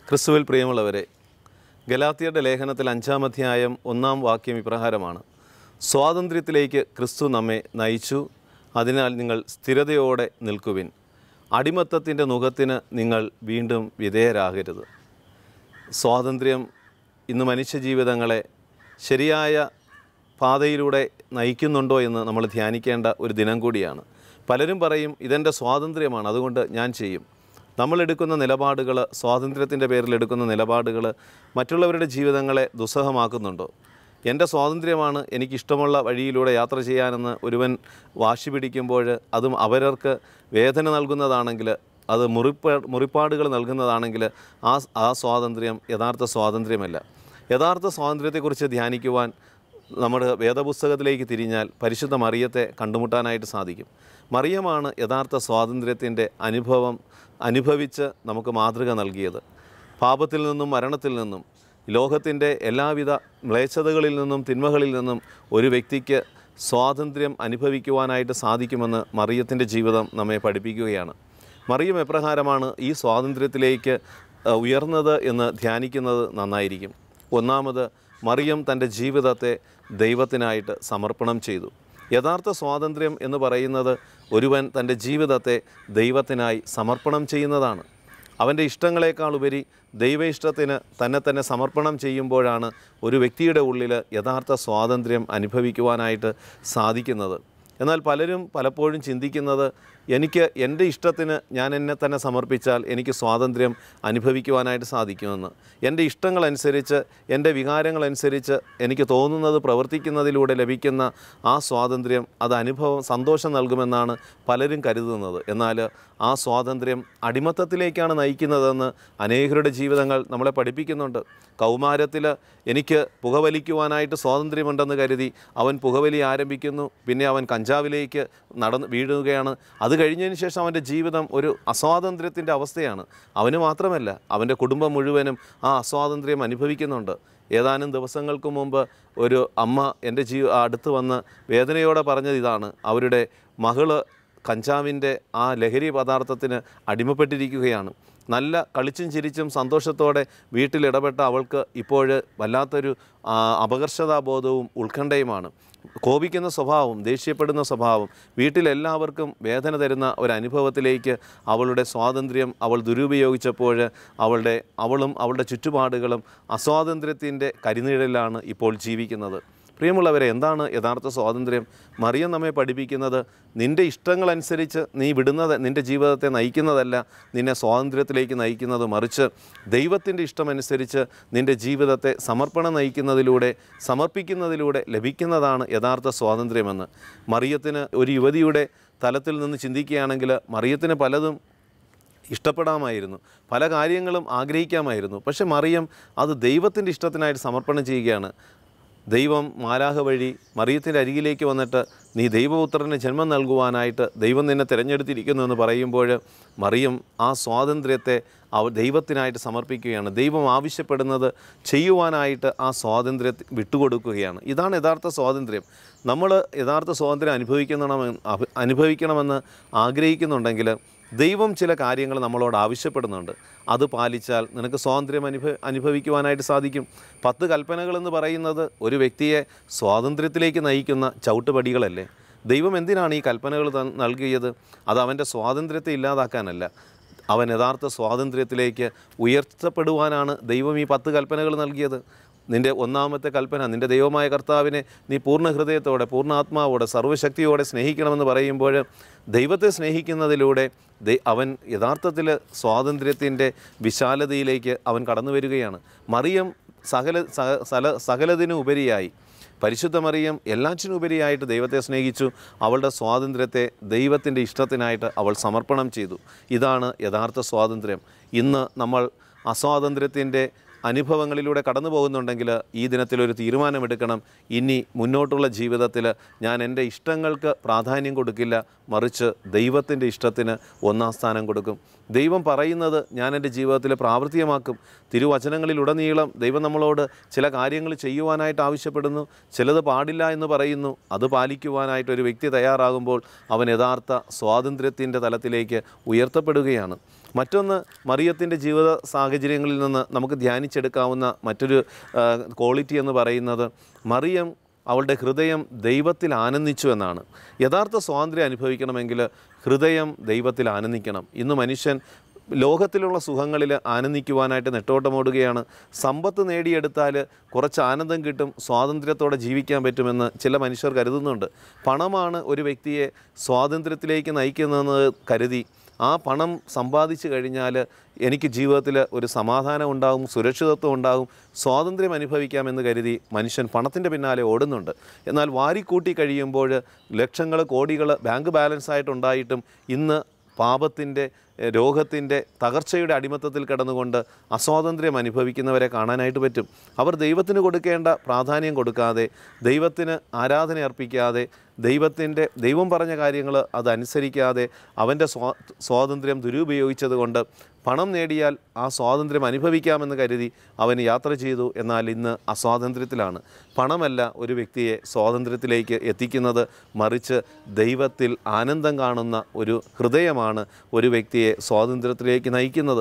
ക്രിസ്തുവിൽ പ്രിയമുള്ളവരെ ഗലാത്തിയുടെ ലേഖനത്തിൽ അഞ്ചാം അധ്യായം ഒന്നാം വാക്യം ഇപ്രകാരമാണ് സ്വാതന്ത്ര്യത്തിലേക്ക് ക്രിസ്തു നമ്മെ നയിച്ചു അതിനാൽ നിങ്ങൾ സ്ഥിരതയോടെ നിൽക്കുവിൻ അടിമത്തത്തിൻ്റെ മുഖത്തിന് നിങ്ങൾ വീണ്ടും വിധേയരാകരുത് സ്വാതന്ത്ര്യം ഇന്ന് മനുഷ്യജീവിതങ്ങളെ ശരിയായ പാതയിലൂടെ നയിക്കുന്നുണ്ടോ എന്ന് നമ്മൾ ധ്യാനിക്കേണ്ട ഒരു ദിനം കൂടിയാണ് പലരും പറയും ഇതെൻ്റെ സ്വാതന്ത്ര്യമാണ് അതുകൊണ്ട് ഞാൻ ചെയ്യും നമ്മളെടുക്കുന്ന നിലപാടുകൾ സ്വാതന്ത്ര്യത്തിൻ്റെ പേരിൽ എടുക്കുന്ന നിലപാടുകൾ മറ്റുള്ളവരുടെ ജീവിതങ്ങളെ ദുസ്സഹമാക്കുന്നുണ്ടോ എൻ്റെ സ്വാതന്ത്ര്യമാണ് എനിക്കിഷ്ടമുള്ള വഴിയിലൂടെ യാത്ര ചെയ്യാനെന്ന് ഒരുവൻ വാശി പിടിക്കുമ്പോൾ അതും അവരർക്ക് വേദന നൽകുന്നതാണെങ്കിൽ അത് മുറിപ്പാ മുറിപ്പാടുകൾ നൽകുന്നതാണെങ്കിൽ ആ ആ സ്വാതന്ത്ര്യം യഥാർത്ഥ സ്വാതന്ത്ര്യമല്ല യഥാർത്ഥ സ്വാതന്ത്ര്യത്തെക്കുറിച്ച് ധ്യാനിക്കുവാൻ നമ്മുടെ വേദപുസ്തകത്തിലേക്ക് തിരിഞ്ഞാൽ പരിശുദ്ധ മറിയത്തെ കണ്ടുമുട്ടാനായിട്ട് സാധിക്കും മറിയമാണ് യഥാർത്ഥ സ്വാതന്ത്ര്യത്തിൻ്റെ അനുഭവം അനുഭവിച്ച് നമുക്ക് മാതൃക നൽകിയത് പാപത്തിൽ നിന്നും മരണത്തിൽ നിന്നും ലോകത്തിൻ്റെ എല്ലാവിധ മ്ലേച്ഛതകളിൽ നിന്നും തിന്മകളിൽ നിന്നും ഒരു വ്യക്തിക്ക് സ്വാതന്ത്ര്യം അനുഭവിക്കുവാനായിട്ട് സാധിക്കുമെന്ന് മറിയത്തിൻ്റെ ജീവിതം നമ്മെ പഠിപ്പിക്കുകയാണ് മറിയം എപ്രകാരമാണ് ഈ സ്വാതന്ത്ര്യത്തിലേക്ക് അഹ്, ഉയർന്നത് എന്ന് ധ്യാനിക്കുന്നത് നന്നായിരിക്കും ഒന്നാമത് മറിയം തൻ്റെ ജീവിതത്തെ ദൈവത്തിനായിട്ട് സമർപ്പണം ചെയ്തു യഥാർത്ഥ സ്വാതന്ത്ര്യം എന്ന് പറയുന്നത് ഒരുവൻ തൻ്റെ ജീവിതത്തെ ദൈവത്തിനായി സമർപ്പണം ചെയ്യുന്നതാണ് അവൻ്റെ ഇഷ്ടങ്ങളെക്കാൾ ഉപരി ദൈവ ഇഷ്ടത്തിന് തന്നെ തന്നെ സമർപ്പണം ചെയ്യുമ്പോഴാണ് ഒരു വ്യക്തിയുടെ ഉള്ളിൽ യഥാർത്ഥ സ്വാതന്ത്ര്യം അനുഭവിക്കുവാനായിട്ട് സാധിക്കുന്നത് എന്നാൽ പലരും പലപ്പോഴും ചിന്തിക്കുന്നത് എനിക്ക് എൻ്റെ ഇഷ്ടത്തിന് ഞാൻ എന്നെ തന്നെ സമർപ്പിച്ചാൽ എനിക്ക് സ്വാതന്ത്ര്യം അനുഭവിക്കുവാനായിട്ട് സാധിക്കുമെന്ന് എൻ്റെ ഇഷ്ടങ്ങളനുസരിച്ച് എൻ്റെ വികാരങ്ങളനുസരിച്ച് എനിക്ക് തോന്നുന്നത് പ്രവർത്തിക്കുന്നതിലൂടെ ലഭിക്കുന്ന ആ സ്വാതന്ത്ര്യം അത് അനുഭവം സന്തോഷം നൽകുമെന്നാണ് പലരും കരുതുന്നത് എന്നാൽ ആ സ്വാതന്ത്ര്യം അടിമത്തത്തിലേക്കാണ് നയിക്കുന്നതെന്ന് അനേകരുടെ ജീവിതങ്ങൾ നമ്മളെ പഠിപ്പിക്കുന്നുണ്ട് കൗമാരത്തിൽ എനിക്ക് പുകവലിക്കുവാനായിട്ട് സ്വാതന്ത്ര്യമുണ്ടെന്ന് കരുതി അവൻ പുകവലി ആരംഭിക്കുന്നു പിന്നെ അവൻ കഞ്ചാവിലേക്ക് നടന്ന് വീഴുകയാണ് അത് കഴിഞ്ഞതിന് ശേഷം അവൻ്റെ ജീവിതം ഒരു അസ്വാതന്ത്ര്യത്തിൻ്റെ അവസ്ഥയാണ് അവന് മാത്രമല്ല അവൻ്റെ കുടുംബം മുഴുവനും ആ അസ്വാതന്ത്ര്യം അനുഭവിക്കുന്നുണ്ട് ഏതാനും ദിവസങ്ങൾക്ക് മുമ്പ് ഒരു അമ്മ എൻ്റെ ജീ അടുത്ത് വന്ന് വേദനയോടെ പറഞ്ഞത് ഇതാണ് അവരുടെ മകള് കഞ്ചാവിൻ്റെ ആ ലഹരി പദാർത്ഥത്തിന് അടിമപ്പെട്ടിരിക്കുകയാണ് നല്ല കളിച്ചും ചിരിച്ചും സന്തോഷത്തോടെ വീട്ടിലിടപെട്ട അവൾക്ക് ഇപ്പോൾ വല്ലാത്തൊരു ആ, അപകർഷതാബോധവും ഉത്കണ്ഠയുമാണ് കോപിക്കുന്ന സ്വഭാവം ദേഷ്യപ്പെടുന്ന സ്വഭാവം വീട്ടിലെല്ലാവർക്കും വേദന തരുന്ന ഒരു അനുഭവത്തിലേക്ക് അവളുടെ സ്വാതന്ത്ര്യം അവൾ ദുരുപയോഗിച്ചപ്പോൾ അവളുടെ അവളും അവളുടെ ചുറ്റുപാടുകളും അസ്വാതന്ത്ര്യത്തിൻ്റെ കരിനിഴലിലാണ് ഇപ്പോൾ ജീവിക്കുന്നത് പ്രിയമുള്ളവരെ എന്താണ് യഥാർത്ഥ സ്വാതന്ത്ര്യം മറിയം നമ്മെ പഠിപ്പിക്കുന്നത് നിൻ്റെ ഇഷ്ടങ്ങളനുസരിച്ച് നീ വിടുന്നത് നിൻ്റെ ജീവിതത്തെ നയിക്കുന്നതല്ല നിന്നെ സ്വാതന്ത്ര്യത്തിലേക്ക് നയിക്കുന്നത് മറിച്ച് ദൈവത്തിൻ്റെ ഇഷ്ടമനുസരിച്ച് നിൻ്റെ ജീവിതത്തെ സമർപ്പണം നയിക്കുന്നതിലൂടെ സമർപ്പിക്കുന്നതിലൂടെ ലഭിക്കുന്നതാണ് യഥാർത്ഥ സ്വാതന്ത്ര്യമെന്ന് മറിയത്തിന് ഒരു യുവതിയുടെ തലത്തിൽ നിന്ന് ചിന്തിക്കുകയാണെങ്കിൽ മറിയത്തിന് പലതും ഇഷ്ടപ്പെടാമായിരുന്നു പല കാര്യങ്ങളും ആഗ്രഹിക്കാമായിരുന്നു പക്ഷെ മറിയം അത് ദൈവത്തിൻ്റെ ഇഷ്ടത്തിനായിട്ട് സമർപ്പണം ചെയ്യുകയാണ് ദൈവം മാലാഹ വഴി മറിയത്തിൻ്റെ അരികിലേക്ക് വന്നിട്ട് നീ ദൈവപുത്രന് ജന്മം നൽകുവാനായിട്ട് ദൈവം നിന്നെ തിരഞ്ഞെടുത്തിരിക്കുന്നു എന്ന് പറയുമ്പോൾ മറിയം ആ സ്വാതന്ത്ര്യത്തെ അവ ദൈവത്തിനായിട്ട് സമർപ്പിക്കുകയാണ് ദൈവം ആവശ്യപ്പെടുന്നത് ചെയ്യുവാനായിട്ട് ആ സ്വാതന്ത്ര്യം വിട്ടുകൊടുക്കുകയാണ് ഇതാണ് യഥാർത്ഥ സ്വാതന്ത്ര്യം നമ്മൾ യഥാർത്ഥ സ്വാതന്ത്ര്യം അനുഭവിക്കണമെന്ന് അഭ- അനുഭവിക്കണമെന്ന് ആഗ്രഹിക്കുന്നുണ്ടെങ്കിൽ ദൈവം ചില കാര്യങ്ങൾ നമ്മളോട് ആവശ്യപ്പെടുന്നുണ്ട് അത് പാലിച്ചാൽ നിനക്ക് സ്വാതന്ത്ര്യം അനുഭവ അനുഭവിക്കുവാനായിട്ട് സാധിക്കും പത്ത് കൽപ്പനകൾ എന്ന് പറയുന്നത് ഒരു വ്യക്തിയെ സ്വാതന്ത്ര്യത്തിലേക്ക് നയിക്കുന്ന ചവിട്ടുപടികളല്ലേ ദൈവം എന്തിനാണ് ഈ കൽപ്പനകൾ തൻ- നൽകിയത് അത് അവൻ്റെ സ്വാതന്ത്ര്യത്തെ ഇല്ലാതാക്കാനല്ല അവൻ യഥാർത്ഥ സ്വാതന്ത്ര്യത്തിലേക്ക് ഉയർത്തപ്പെടുവാനാണ് ദൈവം ഈ പത്ത് കൽപ്പനകൾ നൽകിയത് നിൻ്റെ ഒന്നാമത്തെ കൽപ്പന നിൻ്റെ ദൈവമായ കർത്താവിനെ നീ പൂർണ്ണ ഹൃദയത്തോടെ പൂർണ്ണ ആത്മാവോടെ സർവ്വശക്തിയോടെ സ്നേഹിക്കണമെന്ന് പറയുമ്പോൾ ദൈവത്തെ സ്നേഹിക്കുന്നതിലൂടെ ദൈ- അവൻ യഥാർത്ഥത്തിൽ സ്വാതന്ത്ര്യത്തിൻ്റെ വിശാലതയിലേക്ക് അവൻ കടന്നു വരികയാണ് മറിയം സകല സ- സല സകലതിനും ഉപരിയായി പരിശുദ്ധ മറിയം എല്ലാറ്റിനും ഉപരിയായിട്ട് ദൈവത്തെ സ്നേഹിച്ചു അവളുടെ സ്വാതന്ത്ര്യത്തെ ദൈവത്തിൻ്റെ ഇഷ്ടത്തിനായിട്ട് അവൾ സമർപ്പണം ചെയ്തു ഇതാണ് യഥാർത്ഥ സ്വാതന്ത്ര്യം ഇന്ന് നമ്മൾ അസ്വാതന്ത്ര്യത്തിൻ്റെ അനുഭവങ്ങളിലൂടെ കടന്നു പോകുന്നുണ്ടെങ്കിൽ ഈ ദിനത്തിലൊരു തീരുമാനമെടുക്കണം ഇനി മുന്നോട്ടുള്ള ജീവിതത്തിൽ ഞാൻ എൻ്റെ ഇഷ്ടങ്ങൾക്ക് പ്രാധാന്യം കൊടുക്കില്ല മറിച്ച് ദൈവത്തിൻ്റെ ഇഷ്ടത്തിന് ഒന്നാം സ്ഥാനം കൊടുക്കും ദൈവം പറയുന്നത് ഞാൻ എൻ്റെ ജീവിതത്തിൽ പ്രാവർത്തികമാക്കും തിരുവചനങ്ങളിലുടനീളം ദൈവം നമ്മളോട് ചില കാര്യങ്ങൾ ചെയ്യുവാനായിട്ട് ആവശ്യപ്പെടുന്നു ചിലത് പാടില്ല എന്ന് പറയുന്നു അത് പാലിക്കുവാനായിട്ട് ഒരു വ്യക്തി തയ്യാറാകുമ്പോൾ അവൻ യഥാർത്ഥ സ്വാതന്ത്ര്യത്തിൻ്റെ തലത്തിലേക്ക് ഉയർത്തപ്പെടുകയാണ് മറ്റൊന്ന് മറിയത്തിൻ്റെ ജീവിത സാഹചര്യങ്ങളിൽ നിന്ന് നമുക്ക് ധ്യാനിച്ചെടുക്കാവുന്ന മറ്റൊരു ആ, ക്വാളിറ്റി എന്ന് പറയുന്നത് മറിയം അവളുടെ ഹൃദയം ദൈവത്തിൽ ആനന്ദിച്ചു എന്നാണ് യഥാർത്ഥ സ്വാതന്ത്ര്യം അനുഭവിക്കണമെങ്കിൽ ഹൃദയം ദൈവത്തിൽ ആനന്ദിക്കണം ഇന്ന് മനുഷ്യൻ ലോകത്തിലുള്ള സുഖങ്ങളിൽ ആനന്ദിക്കുവാനായിട്ട് നെട്ടോട്ടമോടുകയാണ് സമ്പത്ത് നേടിയെടുത്താൽ കുറച്ച് ആനന്ദം കിട്ടും സ്വാതന്ത്ര്യത്തോടെ ജീവിക്കാൻ പറ്റുമെന്ന് ചില മനുഷ്യർ കരുതുന്നുണ്ട് പണമാണ് ഒരു വ്യക്തിയെ സ്വാതന്ത്ര്യത്തിലേക്ക് നയിക്കുന്നതെന്ന് കരുതി ആ പണം സമ്പാദിച്ചു കഴിഞ്ഞാൽ എനിക്ക് ജീവിതത്തിൽ ഒരു സമാധാനം ഉണ്ടാകും സുരക്ഷിതത്വം ഉണ്ടാകും സ്വാതന്ത്ര്യം അനുഭവിക്കാമെന്ന് കരുതി മനുഷ്യൻ പണത്തിൻ്റെ പിന്നാലെ ഓടുന്നുണ്ട് എന്നാൽ വാരിക്കൂട്ടി കഴിയുമ്പോൾ ലക്ഷങ്ങൾ കോടികൾ ബാങ്ക് ബാലൻസ് ആയിട്ടുണ്ടായിട്ടും ഇന്ന് പാപത്തിൻ്റെ എഹ്, രോഗത്തിൻ്റെ തകർച്ചയുടെ അടിമത്തത്തിൽ കിടന്നുകൊണ്ട് അസ്വാതന്ത്ര്യം അനുഭവിക്കുന്നവരെ കാണാനായിട്ട് പറ്റും അവർ ദൈവത്തിന് കൊടുക്കേണ്ട പ്രാധാന്യം കൊടുക്കാതെ ദൈവത്തിന് ആരാധന അർപ്പിക്കാതെ ദൈവത്തിൻ്റെ ദൈവം പറഞ്ഞ കാര്യങ്ങൾ അതനുസരിക്കാതെ അവൻ്റെ സ്വാ സ്വാതന്ത്ര്യം ദുരുപയോഗിച്ചത് കൊണ്ട് പണം നേടിയാൽ ആ സ്വാതന്ത്ര്യം അനുഭവിക്കാമെന്ന് കരുതി അവൻ യാത്ര ചെയ്തു എന്നാൽ ഇന്ന് അസ്വാതന്ത്ര്യത്തിലാണ് പണമല്ല ഒരു വ്യക്തിയെ സ്വാതന്ത്ര്യത്തിലേക്ക് എത്തിക്കുന്നത് മറിച്ച് ദൈവത്തിൽ ആനന്ദം കാണുന്ന ഒരു ഹൃദയമാണ് ഒരു വ്യക്തിയെ സ്വാതന്ത്ര്യത്തിലേക്ക് നയിക്കുന്നത്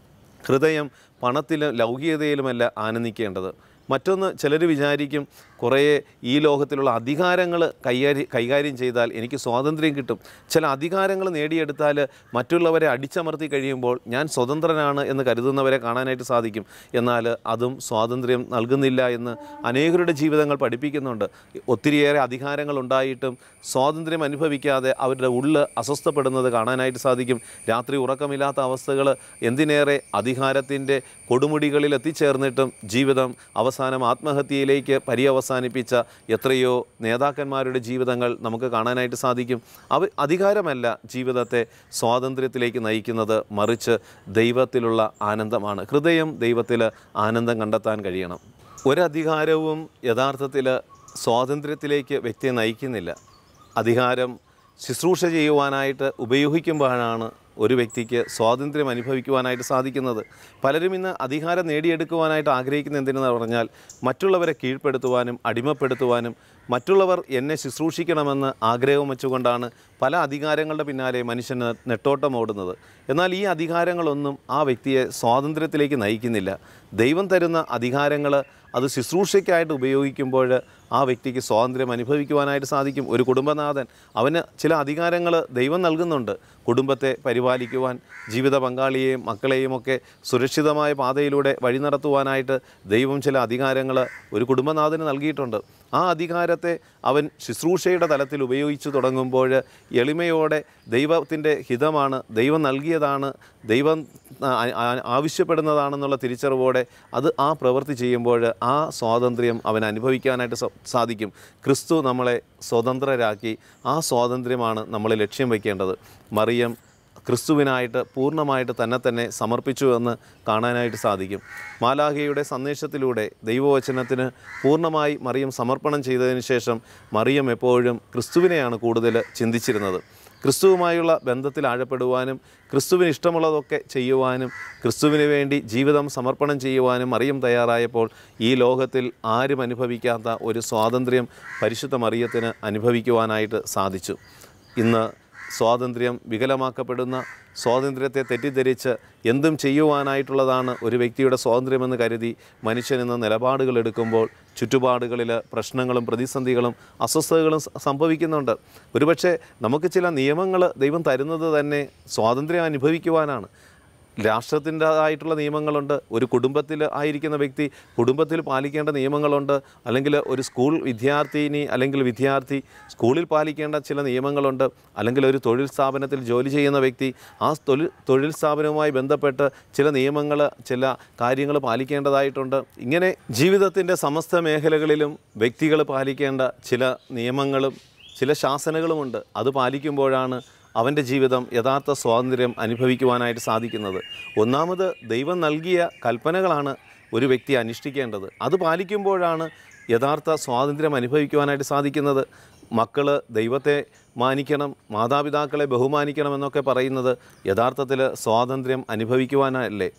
ഹൃദയം പണത്തിലും ലൗകികതയിലുമല്ല ആനന്ദിക്കേണ്ടത് മറ്റൊന്ന് ചിലർ വിചാരിക്കും കുറേ ഈ ലോകത്തിലുള്ള അധികാരങ്ങൾ കൈകാര്യം കൈകാര്യം ചെയ്താൽ എനിക്ക് സ്വാതന്ത്ര്യം കിട്ടും ചില അധികാരങ്ങൾ നേടിയെടുത്താൽ മറ്റുള്ളവരെ അടിച്ചമർത്തി കഴിയുമ്പോൾ ഞാൻ സ്വതന്ത്രനാണ് എന്ന് കരുതുന്നവരെ കാണാനായിട്ട് സാധിക്കും എന്നാൽ അതും സ്വാതന്ത്ര്യം നൽകുന്നില്ല എന്ന് അനേകരുടെ ജീവിതങ്ങൾ പഠിപ്പിക്കുന്നുണ്ട് ഒത്തിരിയേറെ അധികാരങ്ങൾ ഉണ്ടായിട്ടും സ്വാതന്ത്ര്യം അനുഭവിക്കാതെ അവരുടെ ഉള്ള് അസ്വസ്ഥപ്പെടുന്നത് കാണാനായിട്ട് സാധിക്കും രാത്രി ഉറക്കമില്ലാത്ത അവസ്ഥകൾ എന്തിനേറെ അധികാരത്തിൻ്റെ കൊടുമുടികളിൽ എത്തിച്ചേർന്നിട്ടും ജീവിതം അവസാനം ആത്മഹത്യയിലേക്ക് പര്യവസാനിപ്പിച്ച എത്രയോ നേതാക്കന്മാരുടെ ജീവിതങ്ങൾ നമുക്ക് കാണാനായിട്ട് സാധിക്കും അവ അധികാരമല്ല ജീവിതത്തെ സ്വാതന്ത്ര്യത്തിലേക്ക് നയിക്കുന്നത് മറിച്ച് ദൈവത്തിലുള്ള ആനന്ദമാണ് ഹൃദയം ദൈവത്തിൽ ആനന്ദം കണ്ടെത്താൻ കഴിയണം ഒരധികാരവും യഥാർത്ഥത്തിൽ സ്വാതന്ത്ര്യത്തിലേക്ക് വ്യക്തിയെ നയിക്കുന്നില്ല അധികാരം ശുശ്രൂഷ ചെയ്യുവാനായിട്ട് ഉപയോഗിക്കുമ്പോഴാണ് ഒരു വ്യക്തിക്ക് സ്വാതന്ത്ര്യം അനുഭവിക്കുവാനായിട്ട് സാധിക്കുന്നത് പലരും ഇന്ന് അധികാരം നേടിയെടുക്കുവാനായിട്ട് ആഗ്രഹിക്കുന്ന എന്തിനെന്ന് പറഞ്ഞാൽ മറ്റുള്ളവരെ കീഴ്പ്പെടുത്തുവാനും അടിമപ്പെടുത്തുവാനും മറ്റുള്ളവർ എന്നെ ശുശ്രൂഷിക്കണമെന്ന് ആഗ്രഹം വെച്ചുകൊണ്ടാണ് പല അധികാരങ്ങളുടെ പിന്നാലെ മനുഷ്യന് നെട്ടോട്ടം ഓടുന്നത് എന്നാൽ ഈ അധികാരങ്ങളൊന്നും ആ വ്യക്തിയെ സ്വാതന്ത്ര്യത്തിലേക്ക് നയിക്കുന്നില്ല ദൈവം തരുന്ന അധികാരങ്ങൾ അത് ശുശ്രൂഷയ്ക്കായിട്ട് ഉപയോഗിക്കുമ്പോൾ ആ വ്യക്തിക്ക് സ്വാതന്ത്ര്യം അനുഭവിക്കുവാനായിട്ട് സാധിക്കും ഒരു കുടുംബനാഥൻ അവന് ചില അധികാരങ്ങൾ ദൈവം നൽകുന്നുണ്ട് കുടുംബത്തെ പരിപാലിക്കുവാൻ ജീവിത പങ്കാളിയെയും മക്കളെയും ഒക്കെ സുരക്ഷിതമായ പാതയിലൂടെ വഴി നടത്തുവാനായിട്ട് ദൈവം ചില അധികാരങ്ങൾ ഒരു കുടുംബനാഥന് നൽകിയിട്ടുണ്ട് ആ അധികാരത്തെ അവൻ ശുശ്രൂഷയുടെ തലത്തിൽ ഉപയോഗിച്ചു തുടങ്ങുമ്പോൾ എളിമയോടെ ദൈവത്തിൻ്റെ ഹിതമാണ് ദൈവം നൽകിയതാണ് ദൈവം ആ, ആ, ആവശ്യപ്പെടുന്നതാണെന്നുള്ള തിരിച്ചറിവോടെ അത് ആ പ്രവൃത്തി ചെയ്യുമ്പോൾ ആ സ്വാതന്ത്ര്യം അവൻ അനുഭവിക്കാനായിട്ട് സ- സാധിക്കും ക്രിസ്തു നമ്മളെ സ്വതന്ത്രരാക്കി ആ സ്വാതന്ത്ര്യമാണ് നമ്മൾ ലക്ഷ്യം വയ്ക്കേണ്ടത് മറിയം ക്രിസ്തുവിനായിട്ട് പൂർണ്ണമായിട്ട് തന്നെ തന്നെ സമർപ്പിച്ചു എന്ന് കാണാനായിട്ട് സാധിക്കും മാലാഹയുടെ സന്ദേശത്തിലൂടെ ദൈവവചനത്തിന് പൂർണ്ണമായി മറിയം സമർപ്പണം ചെയ്തതിന് ശേഷം മറിയം എപ്പോഴും ക്രിസ്തുവിനെയാണ് കൂടുതൽ ചിന്തിച്ചിരുന്നത് ക്രിസ്തുവുമായുള്ള ബന്ധത്തിൽ ആഴപ്പെടുവാനും ക്രിസ്തുവിന് ഇഷ്ടമുള്ളതൊക്കെ ചെയ്യുവാനും ക്രിസ്തുവിന് വേണ്ടി ജീവിതം സമർപ്പണം ചെയ്യുവാനും മറിയം തയ്യാറായപ്പോൾ ഈ ലോകത്തിൽ ആരും അനുഭവിക്കാത്ത ഒരു സ്വാതന്ത്ര്യം പരിശുദ്ധ മറിയത്തിന് അനുഭവിക്കുവാനായിട്ട് സാധിച്ചു ഇന്ന് സ്വാതന്ത്ര്യം വികലമാക്കപ്പെടുന്ന സ്വാതന്ത്ര്യത്തെ തെറ്റിദ്ധരിച്ച് എന്തും ചെയ്യുവാനായിട്ടുള്ളതാണ് ഒരു വ്യക്തിയുടെ സ്വാതന്ത്ര്യമെന്ന് കരുതി മനുഷ്യൻ ഇന്ന് നിലപാടുകൾ എടുക്കുമ്പോൾ ചുറ്റുപാടുകളിൽ പ്രശ്നങ്ങളും പ്രതിസന്ധികളും അസ്വസ്ഥതകളും സ- സംഭവിക്കുന്നുണ്ട് ഒരുപക്ഷെ നമുക്ക് ചില നിയമങ്ങൾ ദൈവം തരുന്നത് തന്നെ സ്വാതന്ത്ര്യം അനുഭവിക്കുവാനാണ് രാഷ്ട്രത്തിൻ്റെതായിട്ടുള്ള നിയമങ്ങളുണ്ട് ഒരു കുടുംബത്തിൽ ആയിരിക്കുന്ന വ്യക്തി കുടുംബത്തിൽ പാലിക്കേണ്ട നിയമങ്ങളുണ്ട് അല്ലെങ്കിൽ ഒരു സ്കൂൾ വിദ്യാർത്ഥിനി അല്ലെങ്കിൽ വിദ്യാർത്ഥി സ്കൂളിൽ പാലിക്കേണ്ട ചില നിയമങ്ങളുണ്ട് അല്ലെങ്കിൽ ഒരു തൊഴിൽ സ്ഥാപനത്തിൽ ജോലി ചെയ്യുന്ന വ്യക്തി ആ തൊഴിൽ തൊഴിൽ സ്ഥാപനവുമായി ബന്ധപ്പെട്ട് ചില നിയമങ്ങൾ ചില കാര്യങ്ങൾ പാലിക്കേണ്ടതായിട്ടുണ്ട് ഇങ്ങനെ ജീവിതത്തിൻ്റെ സമസ്ത മേഖലകളിലും വ്യക്തികൾ പാലിക്കേണ്ട ചില നിയമങ്ങളും ചില ശാസനകളുമുണ്ട് അത് പാലിക്കുമ്പോഴാണ് അവൻ്റെ ജീവിതം യഥാർത്ഥ സ്വാതന്ത്ര്യം അനുഭവിക്കുവാനായിട്ട് സാധിക്കുന്നത് ഒന്നാമത് ദൈവം നൽകിയ കൽപ്പനകളാണ് ഒരു വ്യക്തി അനുഷ്ഠിക്കേണ്ടത് അത് പാലിക്കുമ്പോഴാണ് യഥാർത്ഥ സ്വാതന്ത്ര്യം അനുഭവിക്കുവാനായിട്ട് സാധിക്കുന്നത് മക്കൾ ദൈവത്തെ മാനിക്കണം മാതാപിതാക്കളെ ബഹുമാനിക്കണം എന്നൊക്കെ പറയുന്നത് യഥാർത്ഥത്തിൽ സ്വാതന്ത്ര്യം അനുഭവിക്കുവാനല്ലേ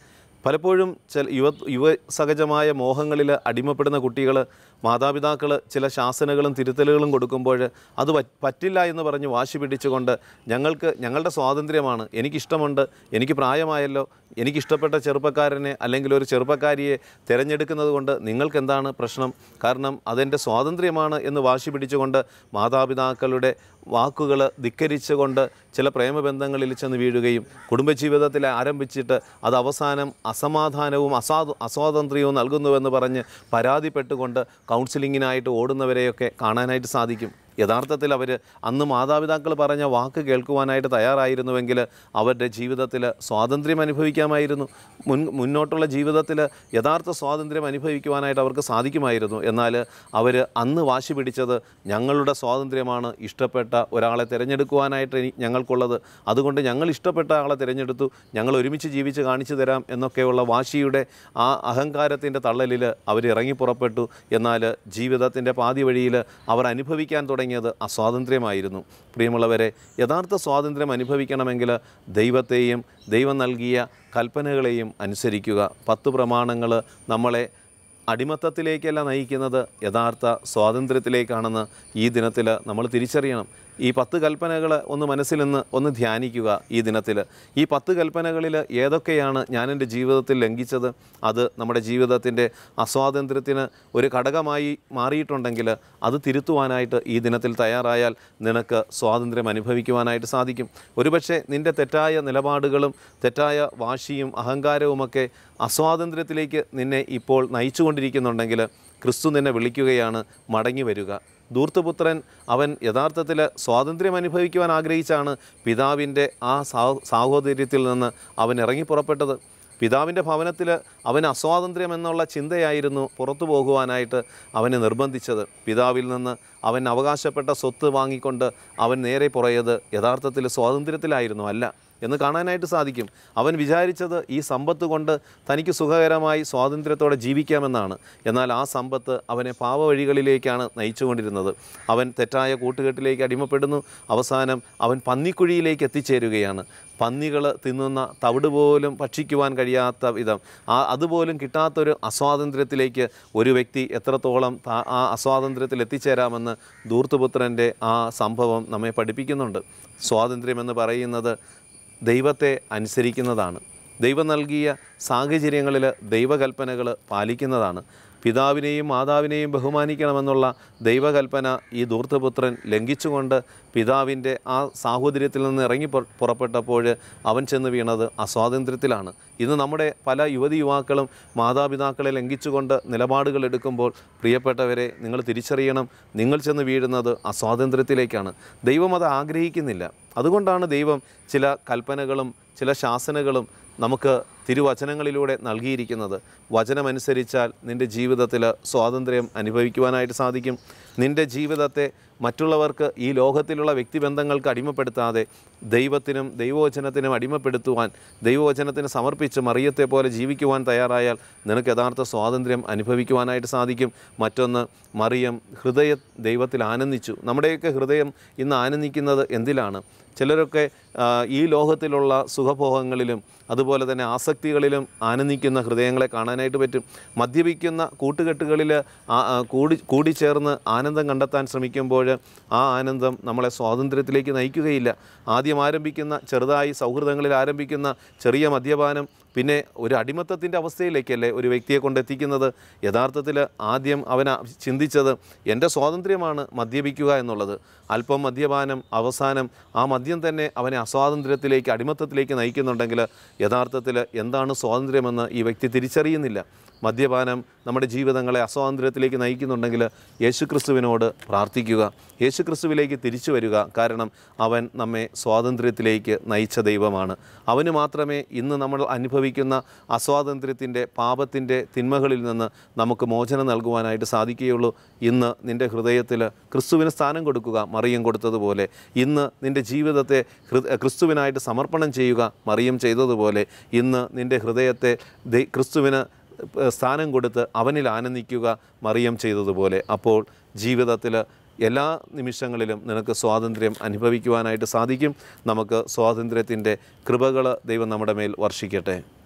പലപ്പോഴും ചില യുവ യുവ സഹജമായ മോഹങ്ങളിൽ അടിമപ്പെടുന്ന കുട്ടികൾ മാതാപിതാക്കൾ ചില ശാസനകളും തിരുത്തലുകളും കൊടുക്കുമ്പോൾ അത് പറ്റ് പറ്റില്ല എന്ന് പറഞ്ഞ് വാശി പിടിച്ചുകൊണ്ട് ഞങ്ങൾക്ക് ഞങ്ങളുടെ സ്വാതന്ത്ര്യമാണ് എനിക്കിഷ്ടമുണ്ട് എനിക്ക് പ്രായമായല്ലോ എനിക്കിഷ്ടപ്പെട്ട ചെറുപ്പക്കാരനെ അല്ലെങ്കിൽ ഒരു ചെറുപ്പക്കാരിയെ തിരഞ്ഞെടുക്കുന്നത് കൊണ്ട് നിങ്ങൾക്ക് എന്താണ് പ്രശ്നം കാരണം അതെൻ്റെ സ്വാതന്ത്ര്യമാണ് എന്ന് വാശി പിടിച്ചുകൊണ്ട് മാതാപിതാക്കളുടെ വാക്കുകൾ ധിക്കരിച്ചുകൊണ്ട് ചില പ്രേമബന്ധങ്ങളിൽ ചെന്ന് വീഴുകയും കുടുംബജീവിതത്തിൽ ആരംഭിച്ചിട്ട് അത് അവസാനം അസമാധാനവും അസാ അസ്വാതന്ത്ര്യവും നൽകുന്നുവെന്ന് പറഞ്ഞ് പരാതിപ്പെട്ടുകൊണ്ട് കൗൺസിലിങ്ങിനായിട്ട് ഓടുന്നവരെയൊക്കെ കാണാനായിട്ട് സാധിക്കും യഥാർത്ഥത്തിൽ അവർ അന്ന് മാതാപിതാക്കൾ പറഞ്ഞ വാക്ക് കേൾക്കുവാനായിട്ട് തയ്യാറായിരുന്നുവെങ്കിൽ അവരുടെ ജീവിതത്തിൽ സ്വാതന്ത്ര്യം അനുഭവിക്കാമായിരുന്നു മുൻ മുന്നോട്ടുള്ള ജീവിതത്തിൽ യഥാർത്ഥ സ്വാതന്ത്ര്യം അനുഭവിക്കുവാനായിട്ട് അവർക്ക് സാധിക്കുമായിരുന്നു എന്നാൽ അവർ അന്ന് വാശി പിടിച്ചത് ഞങ്ങളുടെ സ്വാതന്ത്ര്യമാണ് ഇഷ്ടപ്പെട്ട ഒരാളെ തിരഞ്ഞെടുക്കുവാനായിട്ട് ഇനി ഞങ്ങൾക്കുള്ളത് അതുകൊണ്ട് ഞങ്ങൾ ഇഷ്ടപ്പെട്ട ആളെ തിരഞ്ഞെടുത്തു ഞങ്ങൾ ഒരുമിച്ച് ജീവിച്ച് കാണിച്ചു തരാം എന്നൊക്കെയുള്ള വാശിയുടെ ആ അഹങ്കാരത്തിൻ്റെ തള്ളലിൽ അവർ ഇറങ്ങി പുറപ്പെട്ടു എന്നാൽ ജീവിതത്തിൻ്റെ പാതി വഴിയിൽ അവർ അനുഭവിക്കാൻ തുടങ്ങിയത് അസ്വാതന്ത്ര്യമായിരുന്നു പ്രിയമുള്ളവരെ യഥാർത്ഥ സ്വാതന്ത്ര്യം അനുഭവിക്കണമെങ്കിൽ ദൈവത്തെയും ദൈവം നൽകിയ കൽപ്പനകളെയും അനുസരിക്കുക പത്ത് പ്രമാണങ്ങൾ നമ്മളെ അടിമത്തത്തിലേക്കല്ല നയിക്കുന്നത് യഥാർത്ഥ സ്വാതന്ത്ര്യത്തിലേക്കാണെന്ന് ഈ ദിനത്തിൽ നമ്മൾ തിരിച്ചറിയണം ഈ പത്ത് കൽപ്പനകൾ ഒന്ന് മനസ്സിൽ നിന്ന് ഒന്ന് ധ്യാനിക്കുക ഈ ദിനത്തിൽ ഈ പത്ത് കൽപ്പനകളിൽ ഏതൊക്കെയാണ് ഞാൻ എൻ്റെ ജീവിതത്തിൽ ലംഘിച്ചത് അത് നമ്മുടെ ജീവിതത്തിൻ്റെ അസ്വാതന്ത്ര്യത്തിന് ഒരു ഘടകമായി മാറിയിട്ടുണ്ടെങ്കിൽ അത് തിരുത്തുവാനായിട്ട് ഈ ദിനത്തിൽ തയ്യാറായാൽ നിനക്ക് സ്വാതന്ത്ര്യം അനുഭവിക്കുവാനായിട്ട് സാധിക്കും ഒരുപക്ഷെ നിൻ്റെ തെറ്റായ നിലപാടുകളും തെറ്റായ വാശിയും അഹങ്കാരവുമൊക്കെ അസ്വാതന്ത്ര്യത്തിലേക്ക് നിന്നെ ഇപ്പോൾ നയിച്ചുകൊണ്ടിരിക്കുന്നുണ്ടെങ്കിൽ ക്രിസ്തു നിന്നെ വിളിക്കുകയാണ് മടങ്ങി വരിക ധൂർത്തപുത്രൻ അവൻ യഥാർത്ഥത്തിൽ സ്വാതന്ത്ര്യം അനുഭവിക്കുവാൻ ആഗ്രഹിച്ചാണ് പിതാവിൻ്റെ ആ സാ സാഹോദര്യത്തിൽ നിന്ന് അവൻ ഇറങ്ങി പുറപ്പെട്ടത് പിതാവിൻ്റെ ഭവനത്തിൽ അവന് അസ്വാതന്ത്ര്യം എന്നുള്ള ചിന്തയായിരുന്നു പുറത്തു പോകുവാനായിട്ട് അവനെ നിർബന്ധിച്ചത് പിതാവിൽ നിന്ന് അവൻ അവകാശപ്പെട്ട സ്വത്ത് വാങ്ങിക്കൊണ്ട് അവൻ നേരെ പുറയത് യഥാർത്ഥത്തിൽ സ്വാതന്ത്ര്യത്തിലായിരുന്നു അല്ല എന്ന് കാണാനായിട്ട് സാധിക്കും അവൻ വിചാരിച്ചത് ഈ സമ്പത്ത് കൊണ്ട് തനിക്ക് സുഖകരമായി സ്വാതന്ത്ര്യത്തോടെ ജീവിക്കാമെന്നാണ് എന്നാൽ ആ സമ്പത്ത് അവനെ പാവവഴികളിലേക്കാണ് നയിച്ചുകൊണ്ടിരുന്നത് അവൻ തെറ്റായ കൂട്ടുകെട്ടിലേക്ക് അടിമപ്പെടുന്നു അവസാനം അവൻ പന്നിക്കുഴിയിലേക്ക് എത്തിച്ചേരുകയാണ് പന്നികൾ തിന്നുന്ന തവിട് പോലും ഭക്ഷിക്കുവാൻ കഴിയാത്ത വിധം ആ അതുപോലും കിട്ടാത്തൊരു അസ്വാതന്ത്ര്യത്തിലേക്ക് ഒരു വ്യക്തി എത്രത്തോളം താ- ആ അസ്വാതന്ത്ര്യത്തിൽ എത്തിച്ചേരാമെന്ന് ധൂർത്തുപുത്രൻ്റെ ആ സംഭവം നമ്മെ പഠിപ്പിക്കുന്നുണ്ട് സ്വാതന്ത്ര്യമെന്ന് പറയുന്നത് ദൈവത്തെ അനുസരിക്കുന്നതാണ് ദൈവം നൽകിയ സാഹചര്യങ്ങളിൽ ദൈവകൽപ്പനകൾ പാലിക്കുന്നതാണ് പിതാവിനെയും മാതാവിനെയും ബഹുമാനിക്കണമെന്നുള്ള ദൈവകൽപ്പന ഈ ധൂർത്തപുത്രൻ ലംഘിച്ചുകൊണ്ട് പിതാവിൻ്റെ ആ സാഹോദര്യത്തിൽ നിന്ന് ഇറങ്ങി പുറ- പുറപ്പെട്ടപ്പോൾ അവൻ ചെന്ന് വീണത് അസ്വാതന്ത്ര്യത്തിലാണ് ഇന്ന് നമ്മുടെ പല യുവതി യുവാക്കളും മാതാപിതാക്കളെ ലംഘിച്ചുകൊണ്ട് നിലപാടുകൾ എടുക്കുമ്പോൾ പ്രിയപ്പെട്ടവരെ നിങ്ങൾ തിരിച്ചറിയണം നിങ്ങൾ ചെന്ന് വീഴുന്നത് അസ്വാതന്ത്ര്യത്തിലേക്കാണ് ദൈവം അത് ആഗ്രഹിക്കുന്നില്ല അതുകൊണ്ടാണ് ദൈവം ചില കൽപ്പനകളും ചില ശാസനകളും നമുക്ക് തിരുവചനങ്ങളിലൂടെ നൽകിയിരിക്കുന്നത് വചനമനുസരിച്ചാൽ നിൻ്റെ ജീവിതത്തിൽ സ്വാതന്ത്ര്യം അനുഭവിക്കുവാനായിട്ട് സാധിക്കും നിൻ്റെ ജീവിതത്തെ മറ്റുള്ളവർക്ക് ഈ ലോകത്തിലുള്ള വ്യക്തിബന്ധങ്ങൾക്ക് അടിമപ്പെടുത്താതെ ദൈവത്തിനും ദൈവവചനത്തിനും അടിമപ്പെടുത്തുവാൻ ദൈവവചനത്തിന് സമർപ്പിച്ച് മറിയത്തെ പോലെ ജീവിക്കുവാൻ തയ്യാറായാൽ നിനക്ക് യഥാർത്ഥ സ്വാതന്ത്ര്യം അനുഭവിക്കുവാനായിട്ട് സാധിക്കും മറ്റൊന്ന് മറിയം ഹൃദയ ദൈവത്തിൽ ആനന്ദിച്ചു നമ്മുടെയൊക്കെ ഹൃദയം ഇന്ന് ആനന്ദിക്കുന്നത് എന്തിലാണ് ചിലരൊക്കെ ആ, ഈ ലോകത്തിലുള്ള സുഖഭോഗങ്ങളിലും അതുപോലെ തന്നെ ആസക്തികളിലും ആനന്ദിക്കുന്ന ഹൃദയങ്ങളെ കാണാനായിട്ട് പറ്റും മദ്യപിക്കുന്ന കൂട്ടുകെട്ടുകളിൽ ആ- ആ കൂടി കൂടിച്ചേർന്ന് ആനന്ദം കണ്ടെത്താൻ ശ്രമിക്കുമ്പോൾ ആ ആനന്ദം നമ്മളെ സ്വാതന്ത്ര്യത്തിലേക്ക് നയിക്കുകയില്ല ആദ്യം ആരംഭിക്കുന്ന ചെറുതായി സൗഹൃദങ്ങളിൽ ആരംഭിക്കുന്ന ചെറിയ മദ്യപാനം പിന്നെ ഒരു അടിമത്തത്തിൻ്റെ അവസ്ഥയിലേക്കല്ലേ ഒരു വ്യക്തിയെ കൊണ്ടെത്തിക്കുന്നത് യഥാർത്ഥത്തിൽ ആദ്യം അവൻ ആ- ചിന്തിച്ചത് എൻ്റെ സ്വാതന്ത്ര്യമാണ് മദ്യപിക്കുക എന്നുള്ളത് അല്പം മദ്യപാനം അവസാനം ആ മദ്യം തന്നെ അവനെ അസ്വാതന്ത്ര്യത്തിലേക്ക് അടിമത്തത്തിലേക്ക് നയിക്കുന്നുണ്ടെങ്കിൽ യഥാർത്ഥത്തിൽ എന്താണ് സ്വാതന്ത്ര്യമെന്ന് ഈ വ്യക്തി തിരിച്ചറിയുന്നില്ല മദ്യപാനം നമ്മുടെ ജീവിതങ്ങളെ അസ്വാതന്ത്ര്യത്തിലേക്ക് നയിക്കുന്നുണ്ടെങ്കിൽ യേശുക്രിസ്തുവിനോട് പ്രാർത്ഥിക്കുക യേശുക്രിസ്തുവിലേക്ക് തിരിച്ചു വരിക കാരണം അവൻ നമ്മെ സ്വാതന്ത്ര്യത്തിലേക്ക് നയിച്ച ദൈവമാണ് അവന് മാത്രമേ ഇന്ന് നമ്മൾ അനുഭവിക്കുന്ന അസ്വാതന്ത്ര്യത്തിൻ്റെ പാപത്തിൻ്റെ തിന്മകളിൽ നിന്ന് നമുക്ക് മോചനം നൽകുവാനായിട്ട് സാധിക്കുകയുള്ളൂ ഇന്ന് നിൻ്റെ ഹൃദയത്തിൽ ക്രിസ്തുവിന് സ്ഥാനം കൊടുക്കുക മറിയം കൊടുത്തതുപോലെ ഇന്ന് നിൻ്റെ ജീവിതത്തെ ഹൃ- ക്രിസ്തുവിനായിട്ട് സമർപ്പണം ചെയ്യുക മറിയം ചെയ്തതുപോലെ ഇന്ന് നിൻ്റെ ഹൃദയത്തെ ദൈ- ക്രിസ്തുവിന് സ്ഥാനം കൊടുത്ത് അവനിൽ ആനന്ദിക്കുക മറിയം ചെയ്തതുപോലെ അപ്പോൾ ജീവിതത്തിൽ എല്ലാ നിമിഷങ്ങളിലും നിനക്ക് സ്വാതന്ത്ര്യം അനുഭവിക്കുവാനായിട്ട് സാധിക്കും നമുക്ക് സ്വാതന്ത്ര്യത്തിൻ്റെ കൃപകൾ ദൈവം നമ്മുടെ മേൽ വർഷിക്കട്ടെ